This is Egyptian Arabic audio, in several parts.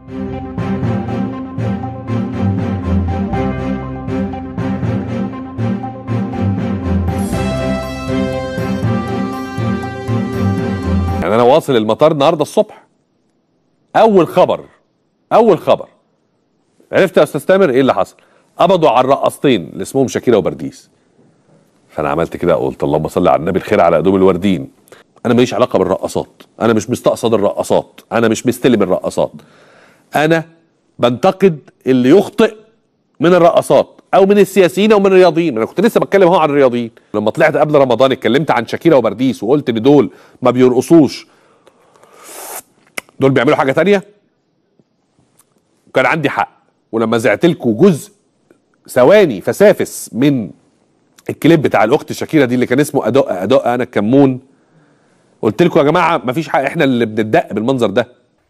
يعني انا واصل المطار النهارده الصبح اول خبر اول خبر عرفت يا استاذ تامر ايه اللي حصل قبضوا على الرقاصتين اللي اسمهم شاكيرا وبرديس فانا عملت كده قلت اللهم صل على النبي الخير على قدوم الوردين انا ماليش علاقه بالرقاصات انا مش مستقصد الرقاصات انا مش مستلم الرقاصات انا بنتقد اللي يخطئ من الرقاصات او من السياسيين او من الرياضيين انا كنت لسه بتكلم اهو عن الرياضيين لما طلعت قبل رمضان اتكلمت عن شاكيرا وبرديس وقلت ان دول ما بيرقصوش دول بيعملوا حاجه تانية وكان عندي حق ولما زعت لكم جزء ثواني فسافس من الكليب بتاع الاخت شاكيرا دي اللي كان اسمه ادق ادق انا الكمون قلت لكم يا جماعه مفيش حق احنا اللي بنتدق بالمنظر ده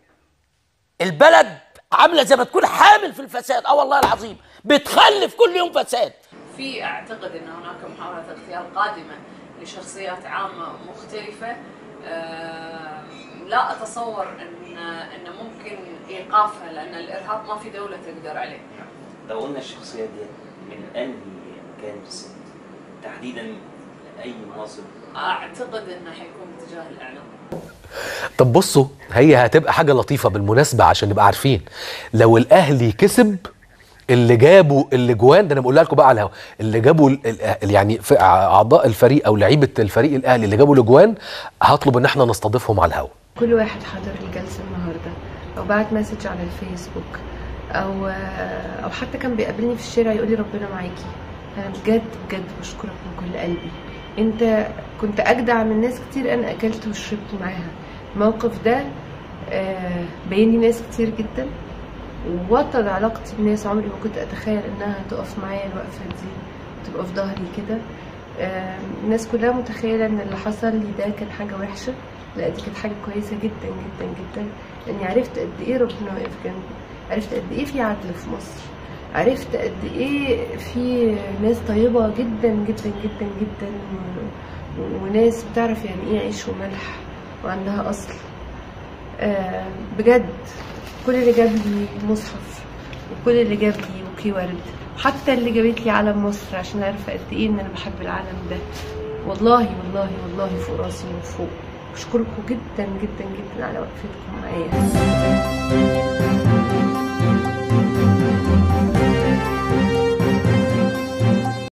البلد عامله زي ما تكون حامل في الفساد اه والله العظيم بتخلف كل يوم فساد في اعتقد ان هناك محاولة اغتيال قادمة لشخصيات عامة مختلفة آه، لا اتصور ان ان ممكن ايقافها لان الارهاب ما في دولة تقدر عليه. لو قلنا الشخصيات دي من انهي مكان في السن تحديدا لاي مناصب اعتقد انه حيكون باتجاه الاعلام. طب بصوا هي هتبقى حاجه لطيفه بالمناسبه عشان نبقى عارفين لو الاهلي كسب اللي جابوا الاجوان ده انا بقولها لكم بقى على الهوا اللي جابوا ال- ال- يعني في اعضاء الفريق او لعيبه الفريق الاهلي اللي جابوا الاجوان هطلب ان احنا نستضيفهم على الهوا كل واحد حضر الجلسة النهاردة أو بعت مسج على الفيسبوك أو أو حتى كان بيقابلني في الشارع يقول لي ربنا معاكي أنا بجد بجد بشكرك من كل قلبي أنت كنت أجدع من ناس كتير أنا أكلت وشربت معاها الموقف ده آه، بين لي ناس كتير جدا ووطد علاقتي بناس عمري ما كنت أتخيل إنها تقف معايا الوقفة دي تبقى في ظهري كده آه، الناس كلها متخيلة إن اللي حصل لي ده كان حاجة وحشة لا دي كانت حاجة كويسة جدا جدا جدا لأني عرفت قد إيه ربنا واقف جنبي عرفت قد إيه في عدل في مصر عرفت قد إيه في ناس طيبة جدا جدا جدا جدا و- وناس بتعرف يعني إيه عيش وملح وعندها أصل آه، بجد كل اللي جاب لي مصحف وكل اللي جاب لي بوكي ورد حتى اللي جابت لي علم مصر عشان عارفه قد ايه ان انا بحب العالم ده والله والله والله فوق راسي من فوق بشكركم جدا جدا جدا على وقفتكم معايا